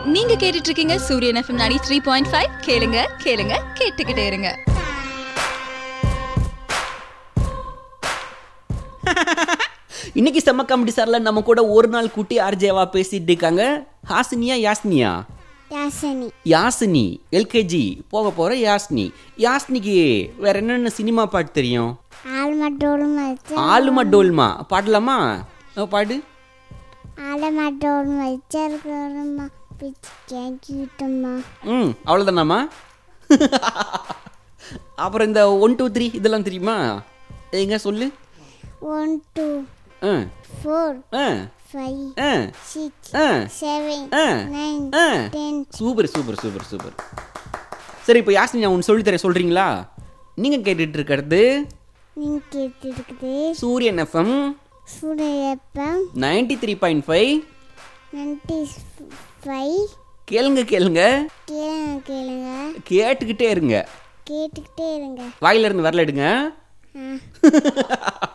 நீங்க கேட்டுட்டு இருக்கீங்க சூரியன் எஃப்எம் 93.5 த்ரீ பாயிண்ட் ஃபைவ் கேளுங்க கேளுங்க கேட்டுக்கிட்டே இருங்க இன்னைக்கு செம்ம காமெடி சார்ல நம்ம கூட ஒரு நாள் குட்டி ஆர்ஜேவா பேசிட்டு இருக்காங்க ஹாசினியா யாஸ்னியா யாசனி யாசினி எல்கேஜி போக போற யாஸ்னி யாஸ்னிக்கு வேற என்னென்ன சினிமா பாட்டு தெரியும் ஆலமட்டோலும் வச்சு ஆலுமா டோல்மா பாடலாமா அஹ் பாடு ஆலமட்டோலும் வச்சிருக்கிறோம்மா பிச்சு கேட்டுட்டோம்மா ம் அவ்வளோதானாமா அப்புறம் இந்த ஒன் டூ த்ரீ இதெல்லாம் தெரியுமா எங்க சொல்லு one two ah four ah five ah six ah seven ah nine ah ten super super super super சரி இப்போ யாஸ்மி நான் ஒன்று சொல்லித்தரேன் சொல்கிறீங்களா நீங்கள் கேட்டுட்டு இருக்கிறது நீங்கள் கேட்டுருக்குது சூரியன் எஃப்எம் சூரியப்பம் ninety three point five ninety five கேளுங்க கேளுங்க கேளுங்க கேளுங்க கேட்டுக்கிட்டே இருங்க கேட்டுக்கிட்டே இருங்க வாயிலிருந்து வரல எடுங்க ஆ